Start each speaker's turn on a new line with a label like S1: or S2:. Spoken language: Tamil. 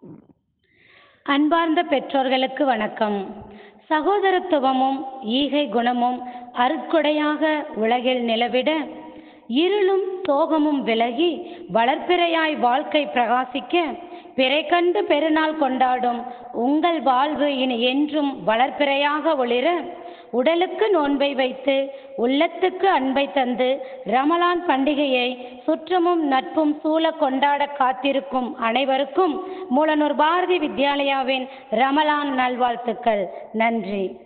S1: அன்பார்ந்த பெற்றோர்களுக்கு வணக்கம் சகோதரத்துவமும் ஈகை குணமும் அருட்கொடையாக உலகில் நிலவிட இருளும் சோகமும் விலகி வளர்பிறையாய் வாழ்க்கை பிரகாசிக்க பிறை கண்டு பெருநாள் கொண்டாடும் உங்கள் வாழ்வு இனி என்றும் வளர்பிறையாக ஒளிர உடலுக்கு நோன்பை வைத்து உள்ளத்துக்கு அன்பை தந்து ரமலான் பண்டிகையை சுற்றமும் நட்பும் சூழ கொண்டாட காத்திருக்கும் அனைவருக்கும் மூலனூர் பாரதி வித்யாலயாவின் ரமலான் நல்வாழ்த்துக்கள் நன்றி